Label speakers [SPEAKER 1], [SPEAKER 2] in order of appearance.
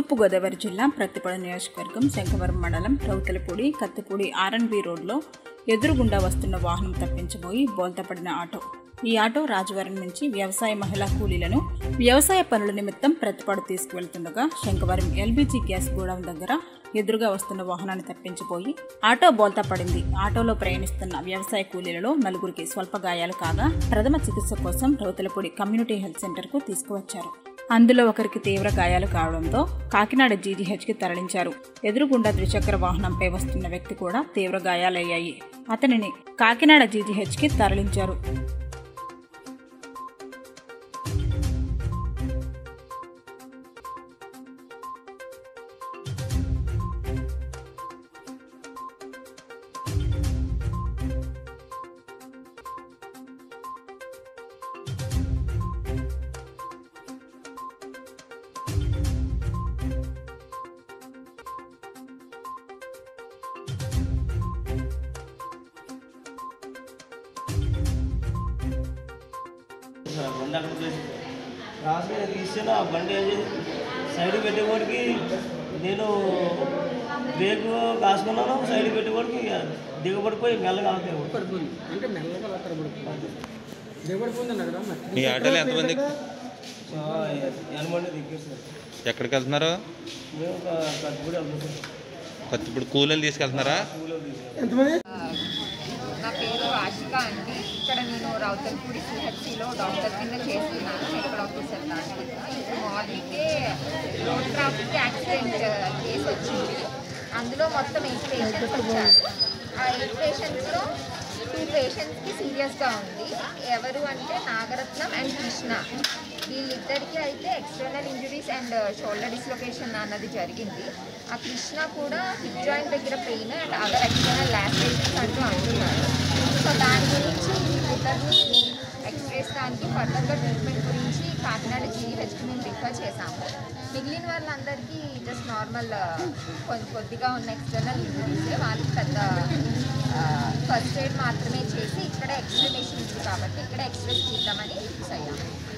[SPEAKER 1] తూర్పుగోదావరి జిల్లా ప్రత్తిపాడు నియోజకవర్గం శంఖవరం మండలం రౌతలపూడి కత్తిపూడి ఆర్ఎన్బి రోడ్లో ఎదురుగుండా వస్తున్న వాహనం తప్పించబోయి బోల్తపడిన ఆటో ఈ ఆటో రాజవరం నుంచి వ్యవసాయ మహిళా కూలీలను వ్యవసాయ పనుల నిమిత్తం ప్రతిపాడు తీసుకువెళ్తుండగా శంఖవరం ఎల్బీజీ గ్యాస్ గోడౌన్ దగ్గర ఎదురుగా వస్తున్న వాహనాన్ని తప్పించిపోయి ఆటో బోల్తా పడింది ఆటోలో ప్రయాణిస్తున్న వ్యవసాయ కూలీలలో నలుగురికి స్వల్ప గాయాలు కాగా ప్రథమ చికిత్స కోసం రౌతలపూడి కమ్యూనిటీ హెల్త్ సెంటర్కు తీసుకువచ్చారు అందులో ఒకరికి తీవ్ర గాయాలు కావడంతో కాకినాడ జీజీహెచ్కి తరలించారు ఎదురుగుండా ద్విచక్ర వాహనంపై వస్తున్న వ్యక్తి కూడా తీవ్ర గాయాలయ్యాయి అతనిని కాకినాడ జీజీహెచ్కి తరలించారు
[SPEAKER 2] బండి అక్కడ చేసి రాసి తీసిన ఆ బండి ఏం చేసి సైడ్ పెట్టేవాడికి నేను బ్రేక్ కాసుకున్నాను సైడ్ పెట్టేవాడికి దిగబడిపోయి మెల్లగా అవుతాయి
[SPEAKER 3] పడిపోయింది అంటే మెల్లగా అలా పడిపోయింది దిగబడిపోయింది అన్న కదా మరి
[SPEAKER 4] మీ ఆటోలో ఎంతమంది
[SPEAKER 2] ఎనమంది దిగేస్తారు
[SPEAKER 4] ఎక్కడికి వెళ్తున్నారు
[SPEAKER 2] మేము ఒక కట్టుబడి వెళ్తాం
[SPEAKER 4] కొత్త ఇప్పుడు కూలీలు తీసుకెళ్తున్నారా
[SPEAKER 3] ఎంతమంది
[SPEAKER 5] నా పేరు ఆశిక అండి ఇక్కడ నేను రౌతల్పూడి సిహెచ్సిలో డాక్టర్ కింద చేస్తున్నాను మెడికల్ ఆఫీసర్ లాంటి ఇప్పుడు మార్నింగే రోడ్ ట్రాఫిక్ యాక్సిడెంట్ కేసు వచ్చింది అందులో మొత్తం ఎయిట్ పేషెంట్స్ వచ్చారు ఆ ఎయిట్ పేషెంట్స్లో టూ పేషెంట్స్కి సీరియస్గా ఉంది ఎవరు అంటే నాగరత్నం అండ్ కృష్ణ వీళ్ళిద్దరికి అయితే external injuries and shoulder dislocation అన్నది జరిగింది ఆ కృష్ణ కూడా హిప్ జాయింట్ దగ్గర pain and other external lacerations అంటూ అంటున్నారు సో దాని గురించి ఇద్దరిని ఎక్స్రేస్ దానికి ఫర్దర్గా ట్రీట్మెంట్ గురించి కాకినాడ జీహెచ్కి మేము రిఫర్ చేసాము మిగిలిన వాళ్ళందరికీ జస్ట్ నార్మల్ కొంచెం కొద్దిగా ఉన్న ఎక్స్టర్నల్ ఇంజురీస్ వాళ్ళకి పెద్ద ఫస్ట్ ఎయిడ్ మాత్రమే చేసి ఇక్కడ ఎక్స్రే మెషిన్ ఉంది కాబట్టి ఇక్కడ ఎక్స్రే తీద్దామని ఫిక్స్ అయ్యాము